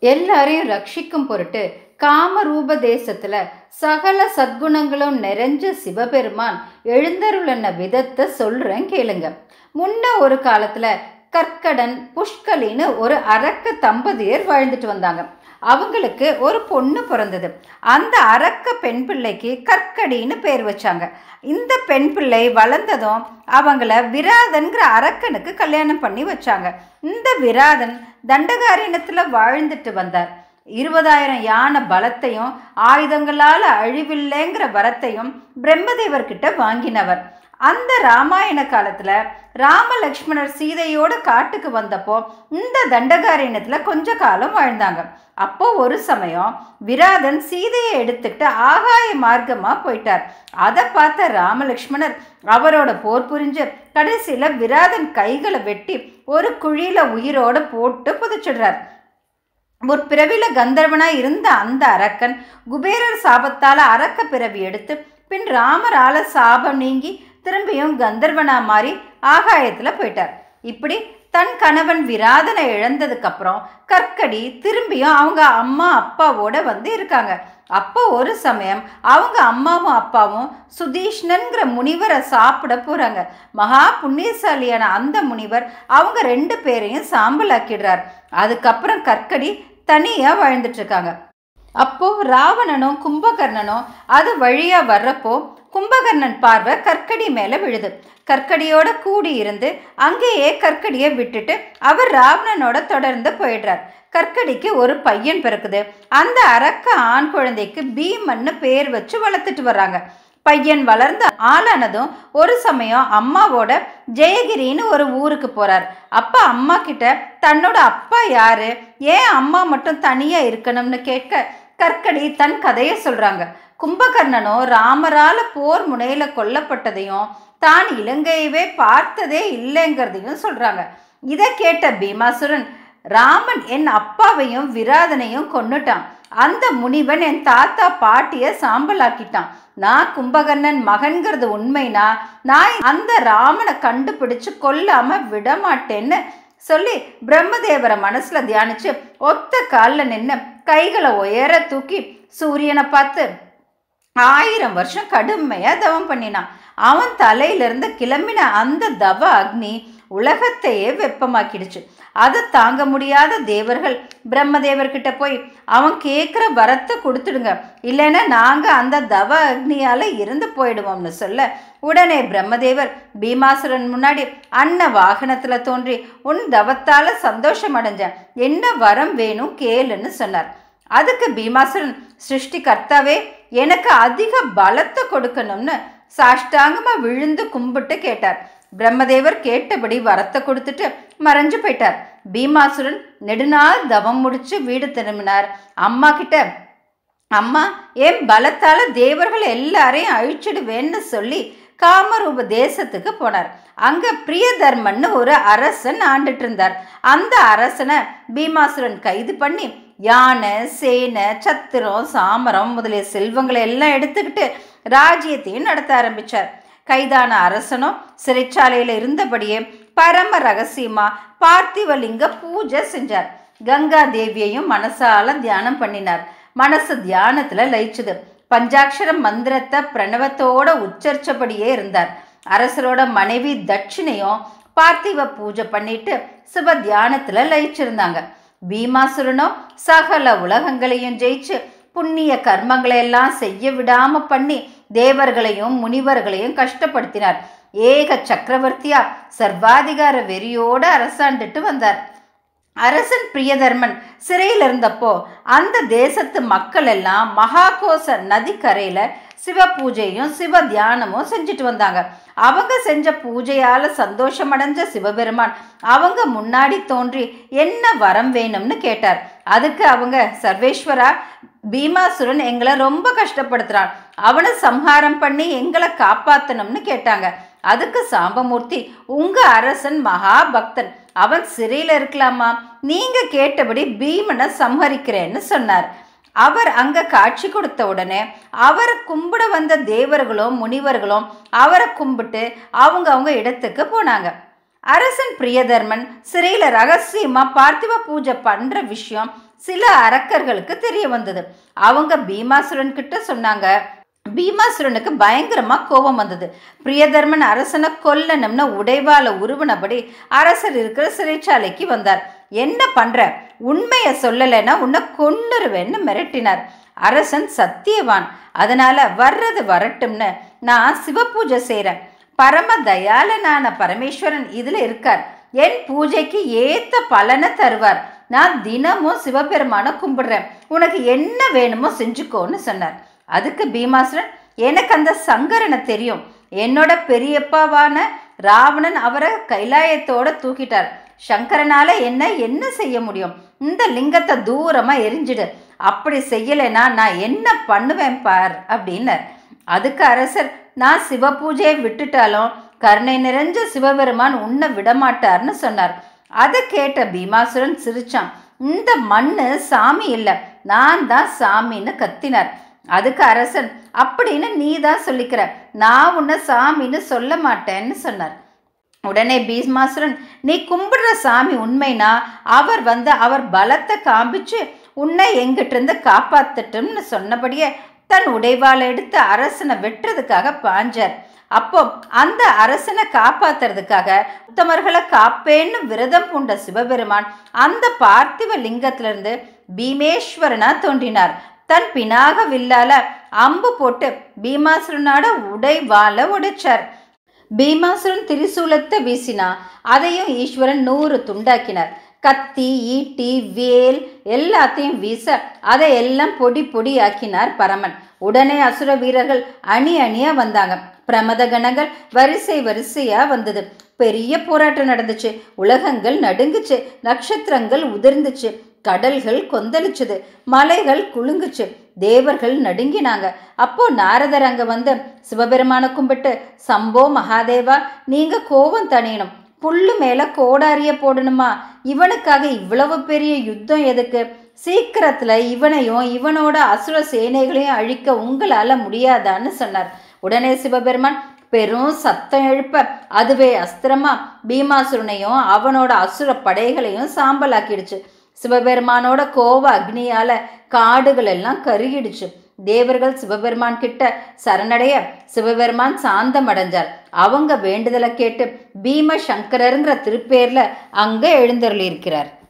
எல்லாரையும் ரட்சிக்கும் பொருட்டு காமரூப தேசத்துல சகல சத்குணங்களும் நிறைஞ்ச சிவபெருமான் எழுந்தருளன விதத்தை சொல்றேன் கேளுங்க முன்ன ஒரு காலத்துல கற்கடன் புஷ்கலின்னு ஒரு அரக்க தம்பதியர் வாழ்ந்துட்டு வந்தாங்க அவங்களுக்கு ஒரு பொண்ணு பிறந்தது அந்த அரக்க பெண் பிள்ளைக்கு கற்கடின்னு பேர் வச்சாங்க இந்த பெண் பிள்ளை வளர்ந்ததும் அவங்கள விராதன்கிற அரக்கனுக்கு கல்யாணம் பண்ணி வச்சாங்க இந்த விராதன் தண்டகாரண்யத்தில் வாழ்ந்துட்டு வந்தார் இருபதாயிரம் யானை பலத்தையும் ஆயுதங்களால் அழிவில்லைங்கிற வரத்தையும் பிரம்மதேவர்கிட்ட வாங்கினவர் அந்த ராமாயண காலத்துல ராம லக்ஷ்மணர் சீதையோட காட்டுக்கு வந்தப்போ இந்த தண்டகாரண்யத்துல கொஞ்ச காலம் வாழ்ந்தாங்க அப்போ ஒரு சமயம் விராதன் சீதையை எடுத்துக்கிட்டு ஆகாய மார்க்கமா போயிட்டார் அதை பார்த்த ராமலக்ஷ்மணர் அவரோட போர் புரிஞ்சு கடைசியில விராதன் கைகளை வெட்டி ஒரு குழியில உயிரோட போட்டு புதைச்சிடுறார் ஒரு பிறவில கந்தர்வனா இருந்த அந்த அரக்கன் குபேரர் சாபத்தால அரக்க பிறவி எடுத்து பின் ராமரால சாபம் நீங்கி திரும்பியும் கந்தர்வனா மாறி ஆகாயத்துல போயிட்டார் இப்படி தன் கணவன் விராதனை இழந்ததுக்கு அப்புறம் கற்கடி திரும்பியும் அவங்க அம்மா அப்பாவோட வந்து இருக்காங்க அப்போ ஒரு சமயம் அவங்க அம்மாவும் அப்பாவும் சுதீஷ்ணன்கிற முனிவரை சாப்பிட போறாங்க மகா புண்ணியசாலியான அந்த முனிவர் அவங்க ரெண்டு பேரையும் சாம்பலாக்கிடுறார் அதுக்கப்புறம் கற்கடி தனியா வாழ்ந்துட்டு இருக்காங்க அப்போ ராவணனும் கும்பகர்ணனும் அது வழியா வர்றப்போ கும்பகர்ணன் பார்வை கற்கடி மேல விழுது கற்கடியோட கூடி இருந்து அங்கேயே கற்கடியை விட்டுட்டு அவர் ராவணனோட தொடர்ந்து போயிடுறார் கற்கடிக்கு ஒரு பையன் பிறக்குது அந்த அரக்க ஆண் குழந்தைக்கு பீமன்னு பேர் வச்சு வளர்த்துட்டு வர்றாங்க பையன் வளர்ந்த ஆளானதும் ஒரு சமயம் அம்மாவோட ஜெயகிரின்னு ஒரு ஊருக்கு போறார் அப்ப அம்மா கிட்ட தன்னோட அப்பா யாரு ஏன் அம்மா மட்டும் தனியா இருக்கணும்னு கேட்க கற்கடி தன் கதையை சொல்றாங்க கும்பகர்ணனும் ராமரால போர் முனையில கொல்லப்பட்டதையும் தான் இலங்கையவே பார்த்ததே இல்லைங்கிறதையும் சொல்றாங்க இதை கேட்ட பீமாசுரன் ராமன் என் அப்பாவையும் விராதனையும் கொன்னுட்டான் அந்த முனிவன் என் தாத்தா பாட்டிய சாம்பலாக்கிட்டான் நான் கும்பகர்ணன் மகன்கிறது உண்மைனா நான் அந்த ராமனை கண்டுபிடிச்சு கொல்லாம விட மாட்டேன்னு சொல்லி பிரம்மதேவரை மனசுல தியானிச்சு ஒத்த காலில் நின்று கைகளை உயர தூக்கி சூரியனை பார்த்து ஆயிரம் வருஷம் கடுமையா தவம் பண்ணினான் அவன் தலையிலிருந்து கிளம்பின அந்த தவ அக்னி உலகத்தையே வெப்பமாக்கிடுச்சு அதை தாங்க முடியாத தேவர்கள் பிரம்மதேவர்கிட்ட போய் அவன் கேட்குற வரத்தை கொடுத்துடுங்க இல்லைன்னா நாங்கள் அந்த தவ அக்னியால் இருந்து போயிடுவோம்னு சொல்ல உடனே பிரம்மதேவர் பீமாசுரன் முன்னாடி அன்ன வாகனத்தில் தோன்றி உன் தவத்தால் சந்தோஷம் அடைஞ்சேன் என்ன வரம் வேணும் கேளுன்னு சொன்னார் அதுக்கு பீமாசுரன் சிருஷ்டி கர்த்தாவே எனக்கு அதிக பலத்தை கொடுக்கணும்னு சாஷ்டாங்கமாக விழுந்து கும்பிட்டு கேட்டார் பிரம்மதேவர் கேட்டபடி வரத்தை கொடுத்துட்டு மறைஞ்சு போயிட்டார் பீமாசுரன் நெடுநாள் தவம் முடிச்சு வீடு திரும்பினார் அம்மா கிட்ட அம்மா என் பலத்தால தேவர்கள் எல்லாரையும் அழிச்சிடுவேன்னு சொல்லி காமரூப தேசத்துக்கு போனார் அங்க பிரியதர்மன்னு ஒரு அரசன் ஆண்டுட்டு இருந்தார் அந்த அரசனை பீமாசுரன் கைது பண்ணி யானை சேனை சத்திரம் சாமரம் முதலிய செல்வங்களை எல்லாம் எடுத்துக்கிட்டு ராஜ்யத்தையும் நடத்த ஆரம்பிச்சார் கைதான அரசனும் சிறைச்சாலையில் இருந்தபடியே பரம ரகசியமா பார்த்திவலிங்க பூஜை செஞ்சார் கங்கா தேவியையும் மனசால தியானம் பண்ணினார் மனசு தியானத்துல லயிச்சுது பஞ்சாட்சர மந்திரத்தை பிரணவத்தோட உச்சரிச்சபடியே இருந்தார் அரசரோட மனைவி தட்சிணையும் பார்த்திவ பூஜை பண்ணிட்டு சிவ தியானத்துல லயிச்சிருந்தாங்க பீமாசுரனும் சகல உலகங்களையும் ஜெயிச்சு புண்ணிய கர்மங்களை எல்லாம் செய்ய விடாம பண்ணி தேவர்களையும் முனிவர்களையும் கஷ்டப்படுத்தினார் ஏக சக்கரவர்த்தியா சர்வாதிகார வெறியோட அரசாண்டுட்டு வந்தார் அரசன் பிரியதர்மன் சிறையில் இருந்தப்போ அந்த தேசத்து மக்கள் எல்லாம் மகாகோச நதிக்கரையில சிவ பூஜையும் சிவ தியானமும் செஞ்சுட்டு வந்தாங்க அவங்க செஞ்ச பூஜையால சந்தோஷம் அடைஞ்ச சிவபெருமான் அவங்க முன்னாடி தோன்றி என்ன வரம் வேணும்னு கேட்டார் அதுக்கு அவங்க சர்வேஸ்வரா பீமாசுரன் எங்களை ரொம்ப கஷ்டப்படுத்துறான் அவனை சம்ஹாரம் பண்ணி எங்களை காப்பாத்தணும்னு கேட்டாங்க அதுக்கு சாம்பமூர்த்தி உங்க அரசன் மகா பக்தன் அவன் சிறையில் இருக்கலாமா நீங்க கேட்டபடி பீமனை சம்ஹரிக்கிறேன்னு சொன்னார் அவர் அங்க காட்சி கொடுத்த உடனே அவரை கும்பிட வந்த தேவர்களும் முனிவர்களும் அவரை கும்பிட்டு அவங்க அவங்க இடத்துக்கு போனாங்க அரசன் பிரியதர்மன் சிறையில் ரகசியமா பார்த்திவ பூஜை பண்ற விஷயம் சில அரக்கர்களுக்கு தெரிய வந்தது அவங்க பீமாசுரன் கிட்ட சொன்னாங்க பீமாசுரனுக்கு பயங்கரமா கோபம் வந்தது பிரியதர்மன் அரசனை கொல்லணும்னு உடைவால உருவினபடி அரசர் இருக்கிற சிறைச்சாலைக்கு வந்தார் என்ன பண்ற உண்மையை சொல்லலைன்னா உன்னை கொன்னுருவேன்னு மிரட்டினார் அரசன் சத்தியவான் அதனால வர்றது வரட்டும்னு நான் சிவபூஜை செய்கிறேன் பரம தயாளனான பரமேஸ்வரன் இதுல இருக்கார் என் பூஜைக்கு ஏத்த பலனை தருவார் நான் தினமும் சிவபெருமான கும்பிடுறேன் உனக்கு என்ன வேணுமோ செஞ்சுக்கோன்னு சொன்னார் அதுக்கு பீமாசுரன் எனக்கு அந்த சங்கரனை தெரியும் என்னோட பெரியப்பாவான ராவணன் அவரை கைலாயத்தோட தூக்கிட்டார் சங்கரனால என்ன என்ன செய்ய முடியும் இந்த லிங்கத்தை தூரமா எரிஞ்சிடு அப்படி செய்யலைன்னா நான் என்ன பண்ணுவேன் பார் அப்படின்னார் அதுக்கு அரசர் நான் சிவ பூஜையை விட்டுட்டாலும் கருணை நிறைஞ்ச சிவபெருமான் உன்னை விடமாட்டார்னு சொன்னார் அதை கேட்ட பீமாசுரன் சிரிச்சான் இந்த மண்ணு சாமி இல்லை நான் தான் சாமின்னு கத்தினார் அதுக்கு அரசன் அப்படின்னு நீ தான் சொல்லிக்கிற நான் உன்னை சாமின்னு சொல்ல மாட்டேன்னு சொன்னார் உடனே பீமாசுரன் நீ கும்பிடுற சாமி உண்மைனா அவர் வந்து அவர் பலத்தை காமிச்சு உன்னை எங்கிட்ட இருந்து காப்பாத்தட்டும்னு சொன்னபடியே தன் உடைவாளை எடுத்து அரசனை வெட்டுறதுக்காக பாஞ்சார் அப்போ அந்த அரசனை காப்பாத்துறதுக்காக உத்தமர்களை காப்பேன்னு விரதம் பூண்ட சிவபெருமான் அந்த பார்த்திவ லிங்கத்திலிருந்து பீமேஸ்வரனா தோன்றினார் தன் பினாக வில்லால அம்பு போட்டு பீமாசுரனோட உடைவாளை உடைச்சார் பீமாசுரன் திரிசூலத்தை வீசினா அதையும் ஈஸ்வரன் நூறு துண்டாக்கினார் கத்தி ஈட்டி வேல் எல்லாத்தையும் வீச அதை எல்லாம் பொடி பொடி ஆக்கினார் பரமன் உடனே அசுர வீரர்கள் அணி அணியா வந்தாங்க பிரமத கணங்கள் வரிசை வரிசையா வந்தது பெரிய போராட்டம் நடந்துச்சு உலகங்கள் நடுங்குச்சு நட்சத்திரங்கள் உதிர்ந்துச்சு கடல்கள் கொந்தளிச்சுது மலைகள் குலுங்குச்சு தேவர்கள் நடுங்கினாங்க அப்போ நாரதர் அங்க வந்து சிவபெருமான கும்பிட்டு சம்போ மகாதேவா நீங்க கோபம் தணியணும் புல்லு மேல கோடாரிய போடணுமா இவனுக்காக இவ்வளவு பெரிய யுத்தம் எதுக்கு சீக்கிரத்துல இவனையும் இவனோட அசுர சேனைகளையும் அழிக்க உங்களால முடியாதான்னு சொன்னார் உடனே சிவபெருமான் பெரும் சத்தம் எழுப்ப அதுவே அஸ்திரமா பீமாசுரனையும் அவனோட அசுர படைகளையும் சாம்பலாக்கிடுச்சு சிவபெருமானோட கோவ அக்னியால காடுகள் எல்லாம் கருகிடுச்சு தேவர்கள் சிவபெருமான் கிட்ட சரணடைய சிவபெருமான் சாந்தம் அடைஞ்சார் அவங்க வேண்டுதலை கேட்டு பீம சங்கரருங்கிற திருப்பேர்ல அங்க எழுந்தருளி இருக்கிறார்